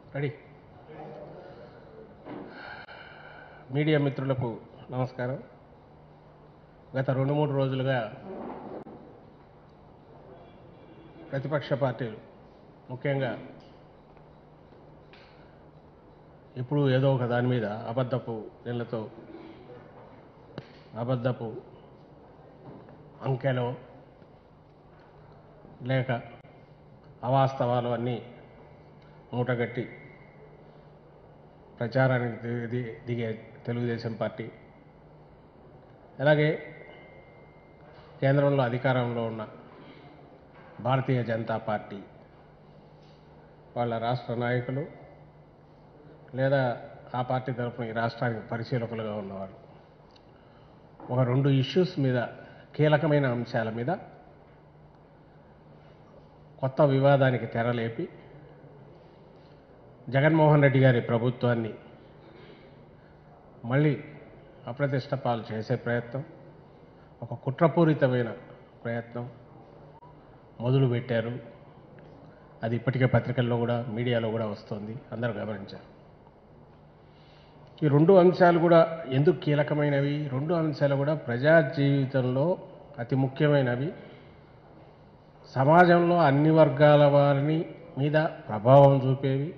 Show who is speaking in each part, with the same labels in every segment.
Speaker 1: ready media మిత్రులకు నమస్కారం గత రెండు మూడు రోజులుగా ప్రతిపక్ష పార్టీలు ముఖ్యంగా ఇప్పుడు ఏదో ఒక దాని మీద అబద్ధపు నీళ్లతో అబద్ధపు అంకెలో లేక అవాస్తవాలు అన్నీ మూటగట్టి ప్రచారానికి ది- ది- దిగే తెలుగుదేశం పార్టీ అలాగే కేంద్రంలో అధికారంలో ఉన్న భారతీయ జనతా పార్టీ వాళ్ళ రాష్ట్ర నాయకులు లేదా ఆ పార్టీ తరఫున ఈ రాష్ట్రానికి పరిశీలకులుగా ఉన్నవారు ఒక రెండు ఇష్యూస్ మీద కీలకమైన అంశాల మీద కొత్త వివాదానికి తెరలేపి జగన్మోహన్ రెడ్డి గారి ప్రభుత్వాన్ని మళ్ళీ అప్రతిష్ట పాలు చేసే ప్రయత్నం ఒక కుట్రపూరితమైన ప్రయత్నం మొదలుపెట్టారు అది ఇప్పటికే పత్రికల్లో కూడా మీడియాలో కూడా వస్తుంది అందరూ గమనించారు ఈ రెండు అంశాలు కూడా ఎందుకు కీలకమైనవి రెండు అంశాలు కూడా ప్రజా జీవితంలో అతి ముఖ్యమైనవి సమాజంలో అన్ని వర్గాల వారిని మీద ప్రభావం చూపేవి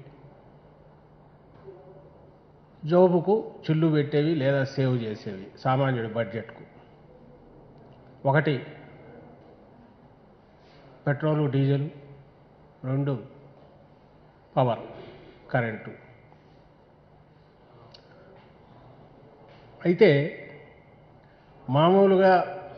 Speaker 1: జోబుకు చిల్లు పెట్టేవి లేదా సేవ్ చేసేవి సామాన్యుడి బడ్జెట్కు ఒకటి పెట్రోలు డీజిల్ రెండు పవర్ కరెంటు అయితే మామూలుగా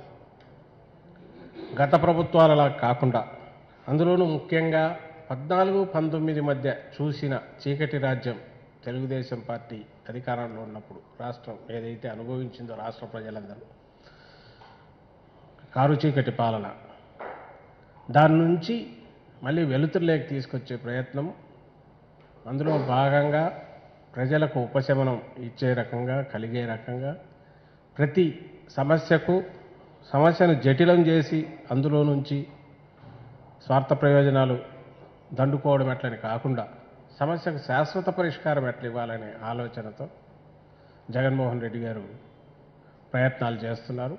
Speaker 1: గత ప్రభుత్వాలలా కాకుండా అందులోనూ ముఖ్యంగా పద్నాలుగు పంతొమ్మిది మధ్య చూసిన చీకటి రాజ్యం తెలుగుదేశం పార్టీ అధికారంలో ఉన్నప్పుడు రాష్ట్రం ఏదైతే అనుభవించిందో రాష్ట్ర ప్రజలందరూ కారు చీకటి పాలన దాని నుంచి మళ్ళీ వెలుతురులోకి తీసుకొచ్చే ప్రయత్నం అందులో భాగంగా ప్రజలకు ఉపశమనం ఇచ్చే రకంగా కలిగే రకంగా ప్రతి సమస్యకు సమస్యను జటిలం చేసి అందులో నుంచి స్వార్థ ప్రయోజనాలు దండుకోవడం ఎట్లని కాకుండా సమస్యకు శాశ్వత పరిష్కారం ఎట్లా ఇవ్వాలనే ఆలోచనతో జగన్మోహన్ రెడ్డి గారు ప్రయత్నాలు చేస్తున్నారు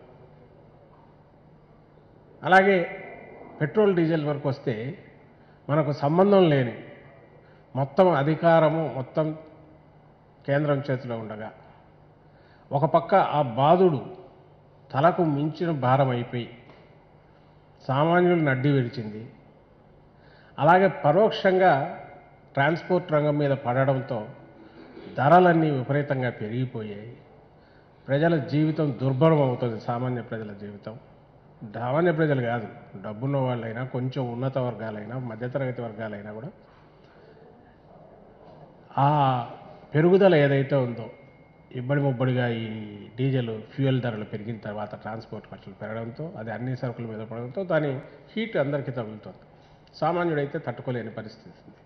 Speaker 1: అలాగే పెట్రోల్ డీజిల్ వరకు వస్తే మనకు సంబంధం లేని మొత్తం అధికారము మొత్తం కేంద్రం చేతిలో ఉండగా ఒక పక్క ఆ బాధుడు తలకు మించిన భారం అయిపోయి సామాన్యులను అడ్డి విడిచింది అలాగే పరోక్షంగా ట్రాన్స్పోర్ట్ రంగం మీద పడడంతో ధరలన్నీ విపరీతంగా పెరిగిపోయాయి ప్రజల జీవితం దుర్భరం అవుతుంది సామాన్య ప్రజల జీవితం సామాన్య ప్రజలు కాదు డబ్బున్న వాళ్ళైనా కొంచెం ఉన్నత వర్గాలైనా మధ్యతరగతి వర్గాలైనా కూడా ఆ పెరుగుదల ఏదైతే ఉందో ఇబ్బడి ముబ్బడిగా ఈ డీజిల్ ఫ్యూయల్ ధరలు పెరిగిన తర్వాత ట్రాన్స్పోర్ట్ ఖర్చులు పెరగడంతో అది అన్ని సరుకుల మీద పడడంతో దాని హీట్ అందరికీ తగులుతుంది సామాన్యుడైతే తట్టుకోలేని పరిస్థితి ఉంది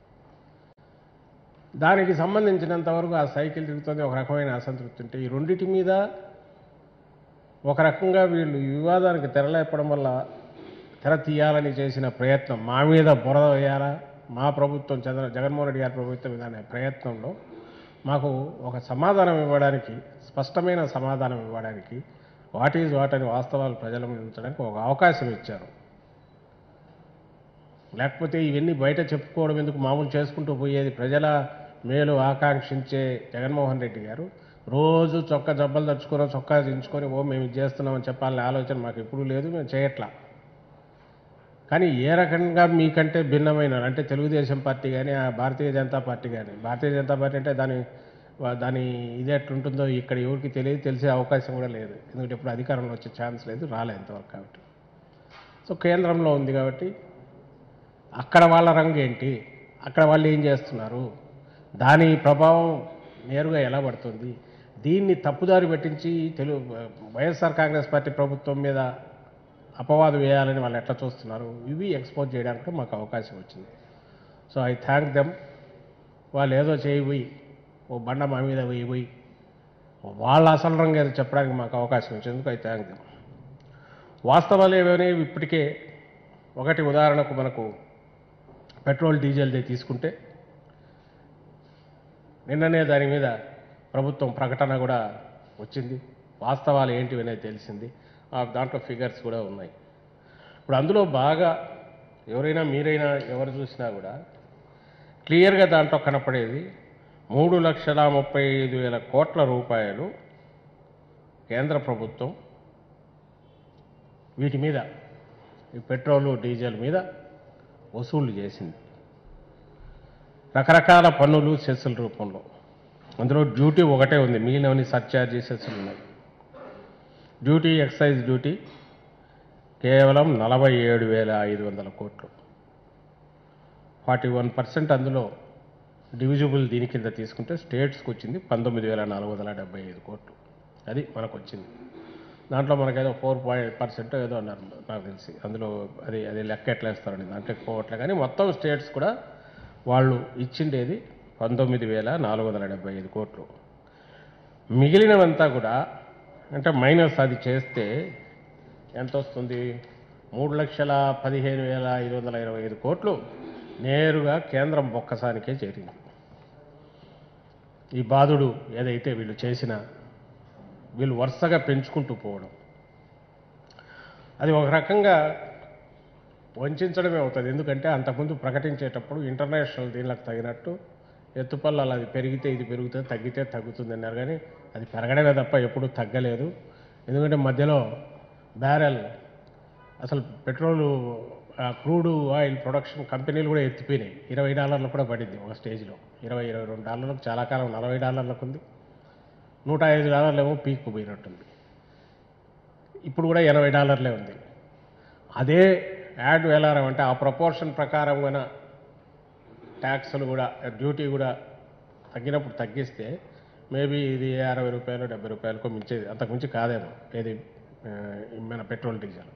Speaker 1: దానికి సంబంధించినంత వరకు ఆ సైకిల్ తిరుగుతుంది ఒక రకమైన అసంతృప్తి ఉంటే ఈ రెండింటి మీద ఒక రకంగా వీళ్ళు ఈ వివాదానికి తెరలేపడం వల్ల తెర తీయాలని చేసిన ప్రయత్నం మా మీద బురద వేయాలా మా ప్రభుత్వం చంద్ర జగన్మోహన్ రెడ్డి గారి ప్రభుత్వం మీద అనే ప్రయత్నంలో మాకు ఒక సమాధానం ఇవ్వడానికి స్పష్టమైన సమాధానం ఇవ్వడానికి వాట్ ఈజ్ వాట్ అని వాస్తవాలు ప్రజల ముందు ఉంచడానికి ఒక అవకాశం ఇచ్చారు లేకపోతే ఇవన్నీ బయట చెప్పుకోవడం ఎందుకు మామూలు చేసుకుంటూ పోయేది ప్రజల మేలు ఆకాంక్షించే జగన్మోహన్ రెడ్డి గారు రోజు చొక్కా జబ్బలు తెచ్చుకొని చొక్కా దించుకొని ఓ మేము ఇది చేస్తున్నామని చెప్పాలనే ఆలోచన మాకు ఎప్పుడూ లేదు మేము చేయట్లా కానీ ఏ రకంగా మీకంటే భిన్నమైన అంటే తెలుగుదేశం పార్టీ కానీ ఆ భారతీయ జనతా పార్టీ కానీ భారతీయ జనతా పార్టీ అంటే దాని వా- దాని ఇది ఎట్లుంటుందో ఇక్కడ ఎవరికి తెలియదు తెలిసే అవకాశం కూడా లేదు ఎందుకంటే ఇప్పుడు అధికారంలో వచ్చే ఛాన్స్ లేదు రాలేదు ఇంతవరకు కాబట్టి సో కేంద్రంలో ఉంది కాబట్టి అక్కడ వాళ్ళ రంగు ఏంటి అక్కడ వాళ్ళు ఏం చేస్తున్నారు దాని ప్రభావం నేరుగా ఎలా పడుతుంది దీన్ని తప్పుదారి పట్టించి తెలుగు వైఎస్ఆర్ కాంగ్రెస్ పార్టీ ప్రభుత్వం మీద అపవాదు వేయాలని వాళ్ళు ఎట్లా చూస్తున్నారు ఇవి ఎక్స్పోజ్ చేయడానికి మాకు అవకాశం వచ్చింది సో ఐ థ్యాంక్ దెమ్ వాళ్ళు ఏదో చేయబోయి ఓ బండ మా మీద వేయబోయి వాళ్ళ అసలు రంగు ఏదో చెప్పడానికి మాకు అవకాశం ఇచ్చేందుకు ఐ థ్యాంక్ దెమ్ వాస్తవాలు ఏవైనా ఇప్పటికే ఒకటి ఉదాహరణకు మనకు పెట్రోల్ డీజిల్దే తీసుకుంటే నిన్ననే దాని మీద ప్రభుత్వం ప్రకటన కూడా వచ్చింది వాస్తవాలు ఏంటివి అనేది తెలిసింది ఆ దాంట్లో ఫిగర్స్ కూడా ఉన్నాయి ఇప్పుడు అందులో బాగా ఎవరైనా మీరైనా ఎవరు చూసినా కూడా క్లియర్గా దాంట్లో కనపడేది మూడు లక్షల ముప్పై ఐదు వేల కోట్ల రూపాయలు కేంద్ర ప్రభుత్వం వీటి మీద ఈ పెట్రోలు డీజిల్ మీద వసూళ్లు చేసింది రకరకాల పన్నులు సెస్సుల రూపంలో అందులో డ్యూటీ ఒకటే ఉంది మిగిలినవన్నీ సర్చార్జీ సెస్సులు ఉన్నాయి డ్యూటీ ఎక్సైజ్ డ్యూటీ కేవలం నలభై ఏడు వేల ఐదు వందల కోట్లు ఫార్టీ వన్ పర్సెంట్ అందులో డివిజిబుల్ దీని కింద తీసుకుంటే స్టేట్స్కి వచ్చింది పంతొమ్మిది వేల నాలుగు వందల డెబ్బై ఐదు కోట్లు అది మనకు వచ్చింది దాంట్లో మనకేదో ఫోర్ పాయింట్ పర్సెంట్ ఏదో అన్నారు నాకు తెలిసి అందులో అది అది లెక్క ఎట్లా వేస్తారండి దాంట్లో పోవట్లే కానీ మొత్తం స్టేట్స్ కూడా వాళ్ళు ఇచ్చిండేది పంతొమ్మిది వేల నాలుగు వందల డెబ్బై ఐదు కోట్లు మిగిలినవంతా కూడా అంటే మైనస్ అది చేస్తే ఎంత వస్తుంది మూడు లక్షల పదిహేను వేల ఐదు వందల ఇరవై ఐదు కోట్లు నేరుగా కేంద్రం బొక్కసానికే చేరింది ఈ బాధుడు ఏదైతే వీళ్ళు చేసిన వీళ్ళు వరుసగా పెంచుకుంటూ పోవడం అది ఒక రకంగా వంచడమే అవుతుంది ఎందుకంటే అంతకుముందు ప్రకటించేటప్పుడు ఇంటర్నేషనల్ దీనికి తగినట్టు ఎత్తుపల్లాలు అది పెరిగితే ఇది పెరుగుతుంది తగ్గితే తగ్గుతుంది అన్నారు కానీ అది పెరగడమే తప్ప ఎప్పుడూ తగ్గలేదు ఎందుకంటే మధ్యలో బ్యారెల్ అసలు పెట్రోలు క్రూడ్ ఆయిల్ ప్రొడక్షన్ కంపెనీలు కూడా ఎత్తిపోయినాయి ఇరవై డాలర్లు కూడా పడింది ఒక స్టేజ్లో ఇరవై ఇరవై రెండు డాలర్లకు చాలా కాలం నలభై డాలర్లకు ఉంది నూట ఐదు డాలర్లు ఏమో పీక్ పోయినట్టుంది ఇప్పుడు కూడా ఎనభై డాలర్లే ఉంది అదే యాడ్ వేలారం అంటే ఆ ప్రపోర్షన్ ప్రకారం కనుక ట్యాక్స్లు కూడా డ్యూటీ కూడా తగ్గినప్పుడు తగ్గిస్తే మేబీ ఇది అరవై రూపాయలు డెబ్బై రూపాయలకు మించేది అంతకు మించి కాదేమో ఏది ఆ, మన పెట్రోల్ డీజిల్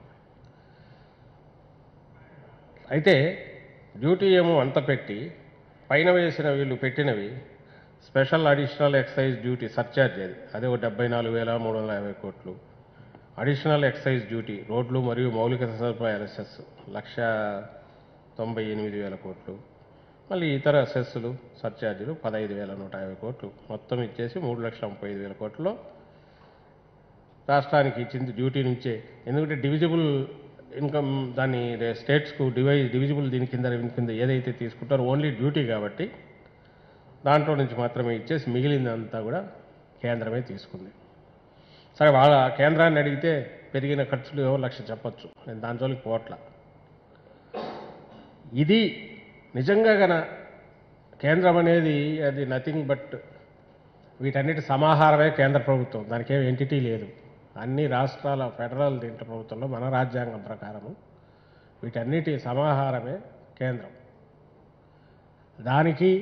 Speaker 1: అయితే డ్యూటీ ఏమో అంత పెట్టి పైన వేసిన వీళ్ళు పెట్టినవి special additional excise duty surcharge అది అదే ఒక డెబ్బై నాలుగు వేల మూడు వందల యాభై కోట్లు అడిషనల్ ఎక్సైజ్ డ్యూటీ రోడ్లు మరియు మౌలిక సదుపాయాల సెస్ లక్ష తొంభై ఎనిమిది వేల కోట్లు మళ్ళీ ఇతర సెస్సులు సర్చార్జీలు పదహైదు వేల నూట యాభై కోట్లు మొత్తం ఇచ్చేసి మూడు లక్షల ముప్పై ఐదు వేల కోట్లలో రాష్ట్రానికి ఇచ్చింది డ్యూటీ నుంచే ఎందుకంటే డివిజిబుల్ ఇన్కమ్ దాన్ని స్టేట్స్కు డివై డివిజిబుల్ దీని కింద దీని కింద ఏదైతే తీసుకుంటారో ఓన్లీ డ్యూటీ కాబట్టి దాంట్లో నుంచి మాత్రమే ఇచ్చేసి మిగిలిందంతా కూడా కేంద్రమే తీసుకుంది సరే వాళ్ళ కేంద్రాన్ని అడిగితే పెరిగిన ఖర్చులు ఏవో లక్ష చెప్పొచ్చు నేను దాని జోలికి పోవట్ల ఇది నిజంగా గన కేంద్రం అనేది అది నథింగ్ బట్ వీటన్నిటి సమాహారమే కేంద్ర ప్రభుత్వం దానికి ఏం ఎంటిటీ లేదు అన్ని రాష్ట్రాల ఫెడరల్ దీంట్లో ప్రభుత్వంలో మన రాజ్యాంగం ప్రకారము వీటన్నిటి సమాహారమే కేంద్రం దానికి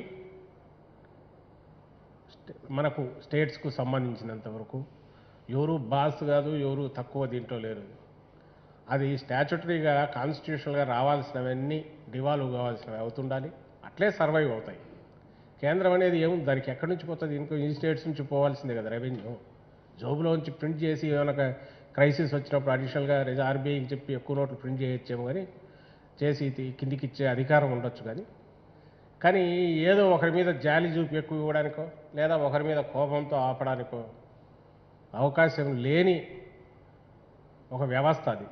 Speaker 1: స్టే- మనకు స్టేట్స్కు సంబంధించినంత వరకు ఎవరు బాస్ కాదు ఎవరు తక్కువ దీంట్లో లేరు అది స్టాచ్యుటరీగా కాన్స్టిట్యూషనల్గా రావాల్సినవన్నీ డివాల్వ్ కావాల్సినవి అవుతుండాలి అట్లే సర్వైవ్ అవుతాయి కేంద్రం అనేది ఏముంది దానికి ఎక్కడి నుంచి పోతుంది ఇంకో ఈ స్టేట్స్ నుంచి పోవాల్సిందే కదా రెవెన్యూ జోబులో నుంచి ప్రింట్ చేసి ఏమైనా క్రైసిస్ వచ్చినప్పుడు అడిషనల్గా ఆర్బీఐకి చెప్పి ఎక్కువ నోట్లు ప్రింట్ చేయొచ్చేమో కానీ చేసి ఇది కిందికి ఇచ్చే అధికారం ఉండొచ్చు కానీ కానీ ఏదో ఒకరి మీద జాలి చూపి ఎక్కువ ఇవ్వడానికో లేదా ఒకరి మీద కోపంతో ఆపడానికో అవకాశం లేని ఒక వ్యవస్థ అది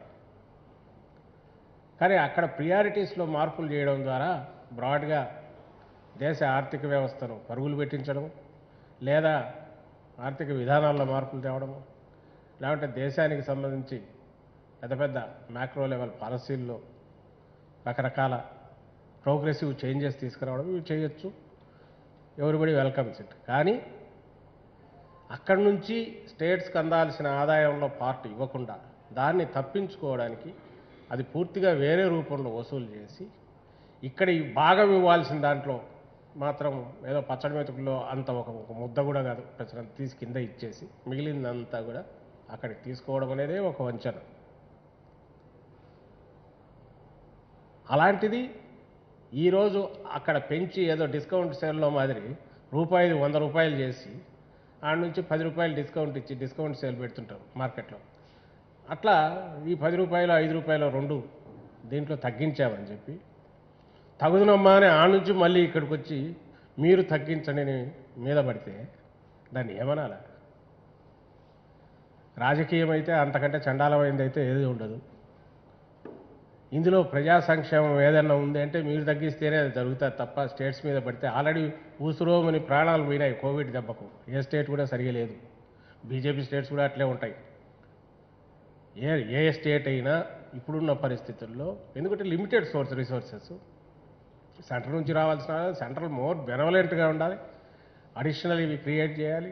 Speaker 1: కానీ అక్కడ ప్రియారిటీస్లో మార్పులు చేయడం ద్వారా బ్రాడ్గా దేశ ఆర్థిక వ్యవస్థను పరుగులు పెట్టించడం లేదా ఆర్థిక విధానాల్లో మార్పులు తేవడము లేకుంటే దేశానికి సంబంధించి పెద్ద పెద్ద మ్యాక్రో లెవెల్ పాలసీల్లో రకరకాల ప్రోగ్రెసివ్ చేంజెస్ తీసుకురావడం ఇవి చేయొచ్చు ఎవరిబడి వెల్కమ్స్ ఇట్ కానీ అక్కడి నుంచి స్టేట్స్కి అందాల్సిన ఆదాయంలో పార్ట్ ఇవ్వకుండా దాన్ని తప్పించుకోవడానికి అది పూర్తిగా వేరే రూపంలో వసూలు చేసి ఇక్కడ ఈ భాగం ఇవ్వాల్సిన దాంట్లో మాత్రం ఏదో పచ్చడి మెతుకుల్లో అంత ఒక ఒక ముద్ద కూడా కాదు ప్రచురణ తీసి కింద ఇచ్చేసి మిగిలిందంతా కూడా అక్కడికి తీసుకోవడం అనేదే ఒక వంచన అలాంటిది ఈరోజు అక్కడ పెంచి ఏదో డిస్కౌంట్ సేల్లో మాదిరి రూపాయి వంద రూపాయలు చేసి ఆడ నుంచి పది రూపాయలు డిస్కౌంట్ ఇచ్చి డిస్కౌంట్ సేల్ పెడుతుంటారు మార్కెట్లో అట్లా ఈ పది రూపాయలు ఐదు రూపాయలు రెండు దీంట్లో తగ్గించామని చెప్పి తగుదనమ్మా అని ఆ నుంచి మళ్ళీ ఇక్కడికి వచ్చి మీరు తగ్గించండి అని మీద పడితే దాన్ని ఏమనాలా రాజకీయం అయితే అంతకంటే చండాలమైంది అయితే ఏది ఉండదు ఇందులో ప్రజా సంక్షేమం ఏదైనా ఉంది అంటే మీరు తగ్గిస్తేనే అది జరుగుతుంది తప్ప స్టేట్స్ మీద పడితే ఆల్రెడీ ఊసురోమని ప్రాణాలు పోయినాయి కోవిడ్ దెబ్బకు ఏ స్టేట్ కూడా సరిగా లేదు బీజేపీ స్టేట్స్ కూడా అట్లే ఉంటాయి ఏ ఏ స్టేట్ అయినా ఇప్పుడున్న పరిస్థితుల్లో ఎందుకంటే లిమిటెడ్ సోర్స్ రిసోర్సెస్ సెంటర్ నుంచి రావాల్సిన సెంట్రల్ మోర్ బెనవలెంట్గా ఉండాలి అడిషనల్ ఇవి క్రియేట్ చేయాలి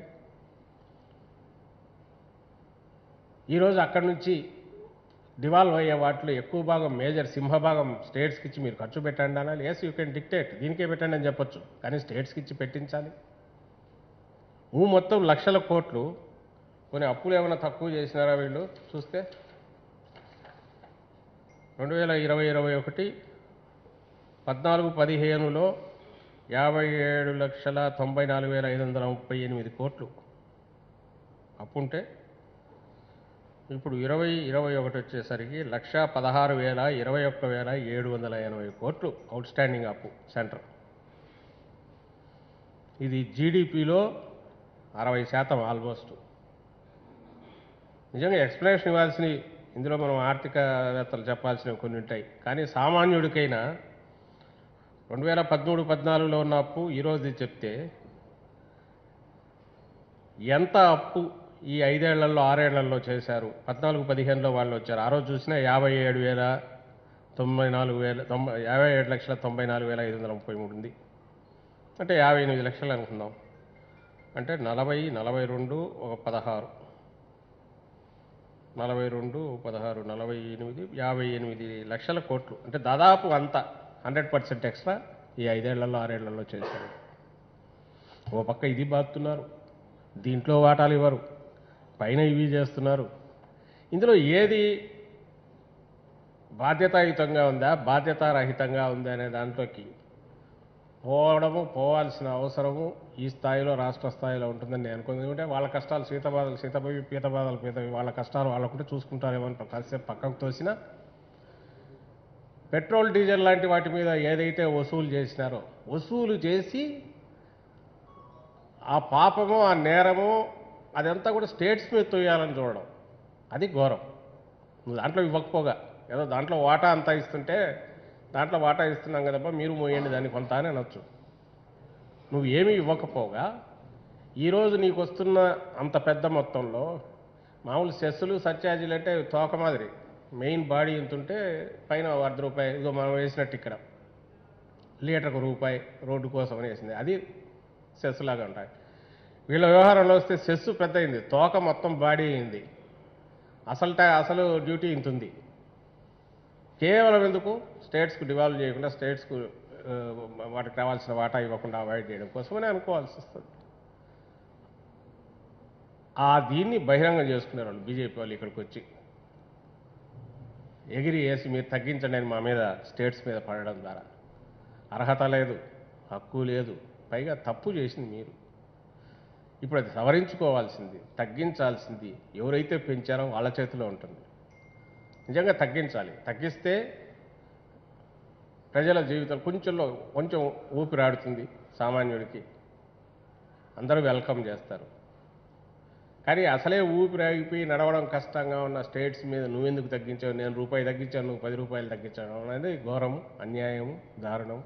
Speaker 1: ఈరోజు అక్కడి నుంచి డివాల్వ్ అయ్యే వాటిలో ఎక్కువ భాగం మేజర్ సింహభాగం స్టేట్స్కి ఇచ్చి మీరు ఖర్చు పెట్టండి అనాలి ఎస్ యూ కెన్ డిక్టేట్ దీనికే పెట్టండి అని చెప్పొచ్చు కానీ స్టేట్స్కి ఇచ్చి పెట్టించాలి ఊ మొత్తం లక్షల కోట్లు కొన్ని అప్పులు ఏమైనా తక్కువ చేసినారా వీళ్ళు చూస్తే రెండు వేల ఇరవై ఇరవై ఒకటి పద్నాలుగు పదిహేనులో యాభై ఏడు లక్షల తొంభై నాలుగు వేల ఐదు వందల ముప్పై ఎనిమిది కోట్లు అప్పుంటే ఇప్పుడు ఇరవై ఇరవై ఒకటి వచ్చేసరికి లక్ష పదహారు వేల ఇరవై ఒక్క వేల ఏడు వందల ఎనభై కోట్లు అవుట్ స్టాండింగ్ అప్పు సెంటర్ ఇది జీడిపిలో అరవై శాతం ఆల్మోస్ట్ నిజంగా ఎక్స్ప్లెనేషన్ ఇవ్వాల్సిన ఇందులో మనం ఆర్థికవేత్తలు చెప్పాల్సినవి కొన్ని ఉంటాయి కానీ సామాన్యుడికైనా రెండు వేల పదమూడు పద్నాలుగులో ఉన్న అప్పు ఈరోజు చెప్తే ఎంత అప్పు ఈ ఐదేళ్లలో ఆరేళ్లలో చేశారు పద్నాలుగు పదిహేనులో వాళ్ళు వచ్చారు ఆ రోజు చూసినా యాభై ఏడు వేల తొంభై నాలుగు వేల తొంభై యాభై ఏడు లక్షల తొంభై నాలుగు వేల ఐదు వందల ముప్పై మూడు ఉంది అంటే యాభై ఎనిమిది లక్షలు అనుకుందాం అంటే నలభై నలభై రెండు ఒక పదహారు నలభై రెండు పదహారు నలభై ఎనిమిది యాభై ఎనిమిది లక్షల కోట్లు అంటే దాదాపు అంత హండ్రెడ్ పర్సెంట్ ఎక్స్ట్రా ఈ ఐదేళ్లలో ఆరేళ్లలో చేశారు ఓ పక్క ఇది బాగుతున్నారు దీంట్లో వాటాలు ఇవ్వరు పైన ఇవి చేస్తున్నారు ఇందులో ఏది బాధ్యతాయుతంగా ఉందా బాధ్యతారహితంగా ఉందా అనే దాంట్లోకి పోవడము పోవాల్సిన అవసరము ఈ స్థాయిలో రాష్ట్ర స్థాయిలో ఉంటుందని నేను అనుకుంది ఎందుకంటే వాళ్ళ కష్టాలు సీతబాధలు సీతపోయి పీతబాధలు పీతవి వాళ్ళ కష్టాలు వాళ్ళకుంటే చూసుకుంటారేమో అని కాసేపు పక్కకు తోసినా పెట్రోల్ డీజిల్ లాంటి వాటి మీద ఏదైతే వసూలు చేసినారో వసూలు చేసి ఆ పాపము ఆ నేరము అదంతా కూడా స్టేట్స్ మీద తోయాలని చూడడం అది ఘోరం నువ్వు దాంట్లో ఇవ్వకపోగా ఏదో దాంట్లో వాటా అంతా ఇస్తుంటే దాంట్లో వాటా ఇస్తున్నాం కదబ్బా మీరు మోయండి దాన్ని కొంత అని అనొచ్చు నువ్వు ఏమీ ఇవ్వకపోగా ఈరోజు నీకు వస్తున్న అంత పెద్ద మొత్తంలో మామూలు సెస్సులు సత్యాజీలు అంటే తోక మాదిరి మెయిన్ బాడీ ఎంత ఉంటే పైన అర్ధ రూపాయి ఇదిగో మనం వేసినట్టు ఇక్కడ లీటర్కు రూపాయి రోడ్డు కోసం అని వేసింది అది సెస్ లాగా ఉంటాయి వీళ్ళ వ్యవహారంలో వస్తే సెస్సు పెద్ద అయింది తోక మొత్తం బాడీ అయింది అసలు టై అసలు డ్యూటీ ఇంత ఉంది కేవలం ఎందుకు స్టేట్స్కు డివాల్వ్ చేయకుండా స్టేట్స్కు ఆ, వాటికి రావాల్సిన వాటా ఇవ్వకుండా అవాయిడ్ చేయడం కోసమని అనుకోవాల్సి వస్తుంది ఆ దీన్ని బహిరంగం చేసుకున్నారు వాళ్ళు బీజేపీ వాళ్ళు ఇక్కడికి వచ్చి ఎగిరి వేసి మీరు తగ్గించండి అని మా మీద స్టేట్స్ మీద పడడం ద్వారా అర్హత లేదు హక్కు లేదు పైగా తప్పు చేసింది మీరు ఇప్పుడు అది సవరించుకోవాల్సింది తగ్గించాల్సింది ఎవరైతే పెంచారో వాళ్ళ చేతిలో ఉంటుంది నిజంగా తగ్గించాలి తగ్గిస్తే ప్రజల జీవితం కొంచెంలో కొంచెం ఊపిరాడుతుంది సామాన్యుడికి అందరూ వెల్కమ్ చేస్తారు కానీ అసలే ఊపిరాగిపోయి నడవడం కష్టంగా ఉన్న స్టేట్స్ మీద నువ్వెందుకు తగ్గించావు నేను రూపాయి తగ్గించాను నువ్వు పది రూపాయలు తగ్గించాను అనేది ఘోరం అన్యాయం దారుణం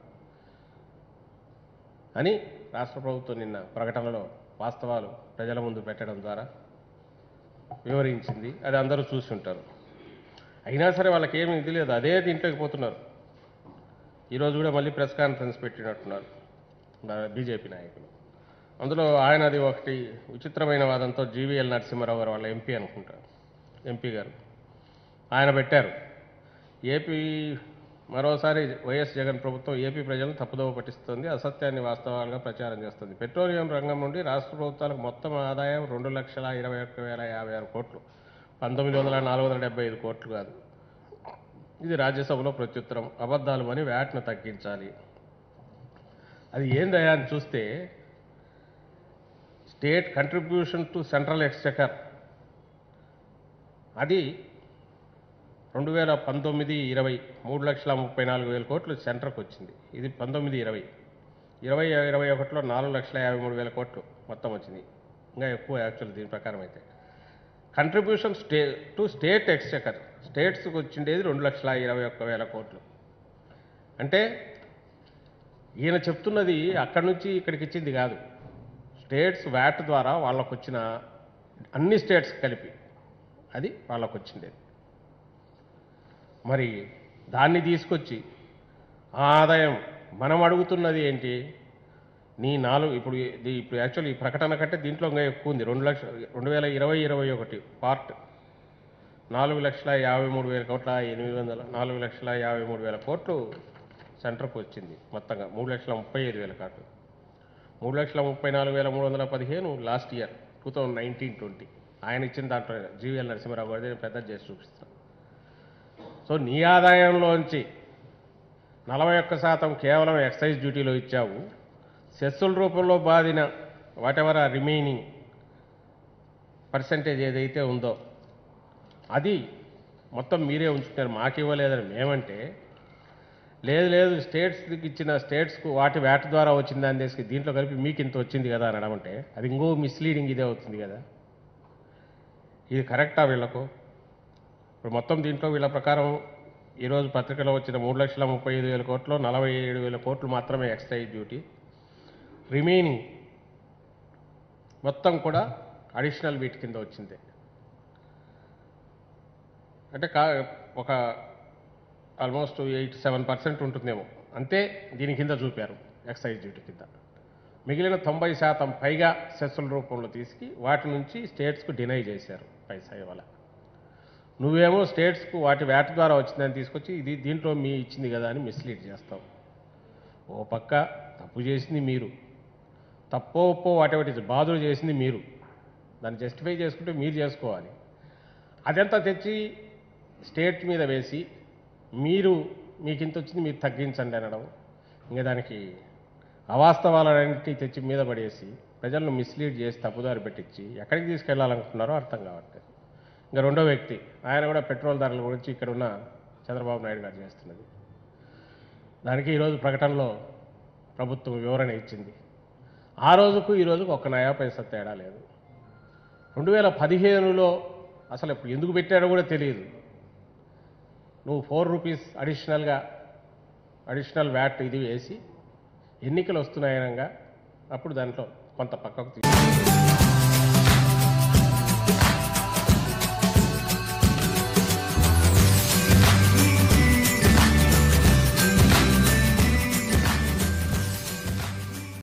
Speaker 1: అని రాష్ట్ర ప్రభుత్వం నిన్న ప్రకటనలో వాస్తవాలు ప్రజల ముందు పెట్టడం ద్వారా వివరించింది అది అందరూ చూసి ఉంటారు అయినా సరే వాళ్ళకి ఏమీ ఇది లేదు అదే దీంట్లోకి పోతున్నారు ఈరోజు కూడా మళ్ళీ ప్రెస్ కాన్ఫరెన్స్ పెట్టినట్టున్నారు బీజేపీ నాయకులు అందులో ఆయనది ఒకటి విచిత్రమైన వాదంతో జీవీఎల్ నరసింహారావు గారు వాళ్ళ ఎంపీ అనుకుంటారు ఎంపీ గారు ఆయన పెట్టారు ఏపీ మరోసారి వైఎస్ జగన్ ప్రభుత్వం ఏపీ ప్రజలను తప్పుదోవ పట్టిస్తుంది అసత్యాన్ని వాస్తవాలుగా ప్రచారం చేస్తుంది పెట్రోలియం రంగం నుండి రాష్ట్ర ప్రభుత్వాలకు మొత్తం ఆదాయం రెండు లక్షల ఇరవై ఒక్క వేల యాభై ఆరు కోట్లు పంతొమ్మిది వందల నాలుగు వందల డెబ్బై ఐదు కోట్లు కాదు ఇది రాజ్యసభలో ప్రత్యుత్తరం అబద్ధాలు అని వ్యాట్ను తగ్గించాలి అది ఏందయ్యా అని చూస్తే state contribution to central exchequer అది రెండు వేల పంతొమ్మిది ఇరవై మూడు లక్షల ముప్పై నాలుగు వేల కోట్లు సెంటర్కి వచ్చింది ఇది పంతొమ్మిది ఇరవై ఇరవై ఇరవై ఒకటిలో నాలుగు లక్షల యాభై మూడు వేల కోట్లు మొత్తం వచ్చింది ఇంకా ఎక్కువ యాక్చువల్ దీని ప్రకారం అయితే contribution state to state exchequer స్టేట్స్కి వచ్చిండేది రెండు లక్షల ఇరవై ఒక్క వేల కోట్లు అంటే ఈయన చెప్తున్నది అక్కడి నుంచి ఇక్కడికి ఇచ్చింది కాదు స్టేట్స్ వ్యాట్ ద్వారా వాళ్ళకు వచ్చిన అన్ని స్టేట్స్ కలిపి అది వాళ్ళకు వచ్చిండేది మరి దాన్ని తీసుకొచ్చి ఆ ఆదాయం మనం అడుగుతున్నది ఏంటి నీ నాలుగు ఇప్పుడు ఇది ఇప్పుడు యాక్చువల్ ఈ ప్రకటన కంటే దీంట్లో ఇంకా ఎక్కువ ఉంది రెండు లక్షల రెండు వేల ఇరవై ఇరవై ఒకటి పార్ట్ నాలుగు లక్షల యాభై మూడు వేల కోట్ల ఎనిమిది వందల నాలుగు లక్షల యాభై మూడు వేల కోట్లు సెంటర్కు వచ్చింది మొత్తంగా మూడు లక్షల ముప్పై ఐదు వేల కోట్లు మూడు లక్షల ముప్పై నాలుగు వేల మూడు వందల పదిహేను last year two thousand nineteen twenty ఆయన ఇచ్చిన దాంట్లో జీవీఎల్ నరసింహారావు గారి పెద్ద చేసి చూపిస్తాను సో నీ ఆదాయంలోంచి నలభై ఒక్క శాతం కేవలం ఎక్సైజ్ డ్యూటీలో ఇచ్చావు సెస్సుల రూపంలో బాధిన వాటెవర్ ఆ రిమైనింగ్ పర్సంటేజ్ ఏదైతే ఉందో అది మొత్తం మీరే ఉంచుకున్నారు మాకు ఇవ్వలేదని మేమంటే లేదు లేదు స్టేట్స్కి ఇచ్చిన స్టేట్స్కు వాటి వేట ద్వారా వచ్చింది అని తీసుకు దీంట్లో కలిపి మీకు ఇంత వచ్చింది కదా అని అనమంటే అది ఇంకో మిస్లీడింగ్ ఇదే అవుతుంది కదా ఇది కరెక్టా వీళ్ళకు ఇప్పుడు మొత్తం దీంట్లో వీళ్ళ ప్రకారం ఈరోజు పత్రికలో వచ్చిన మూడు లక్షల ముప్పై ఐదు వేల కోట్లు నలభై ఏడు వేల కోట్లు మాత్రమే ఎక్సైజ్ డ్యూటీ రిమైనింగ్ మొత్తం కూడా అడిషనల్ వీటి కింద వచ్చింది అంటే కా ఒక ఆల్మోస్ట్ ఎయిట్ సెవెన్ పర్సెంట్ ఉంటుందేమో అంతే దీని కింద చూపారు ఎక్సైజ్ డ్యూటీ కింద మిగిలిన తొంభై శాతం పైగా సెస్సుల రూపంలో తీసుకు వాటి నుంచి స్టేట్స్కు డినై చేశారు పైసా ఇవ్వాల నువ్వేమో స్టేట్స్కు వాటి వేట ద్వారా వచ్చిందని తీసుకొచ్చి ఇది దీంట్లో మీ ఇచ్చింది కదా అని మిస్లీడ్ చేస్తావు ఓ పక్క తప్పు చేసింది మీరు తప్పో ఒప్పో వాటెవటి బాధలు చేసింది మీరు దాన్ని జస్టిఫై చేసుకుంటే మీరు చేసుకోవాలి అదంతా తెచ్చి స్టేట్ మీద వేసి మీరు మీకు ఇంత వచ్చింది మీరు తగ్గించండి అనడం ఇంకా దానికి అవాస్తవాలన్నింటినీ తెచ్చి మీద పడేసి ప్రజలను మిస్లీడ్ చేసి తప్పుదారి పెట్టించి ఎక్కడికి తీసుకెళ్లాలనుకుంటున్నారో అర్థం కావట్లేదు ఇంకా రెండో వ్యక్తి ఆయన కూడా పెట్రోల్ ధరల గురించి ఇక్కడ ఉన్న చంద్రబాబు నాయుడు గారు చేస్తున్నది దానికి ఈరోజు ప్రకటనలో ప్రభుత్వం వివరణ ఇచ్చింది ఆ రోజుకు ఈ రోజుకు ఒక్క నయా పైసా తేడా లేదు రెండు వేల పదిహేనులో అసలు ఇప్పుడు ఎందుకు పెట్టాడో కూడా తెలియదు నువ్వు ఫోర్ రూపీస్ అడిషనల్గా అడిషనల్ వ్యాట్ ఇది వేసి ఎన్నికలు వస్తున్నాయనగా అప్పుడు దాంట్లో కొంత పక్కకు తీ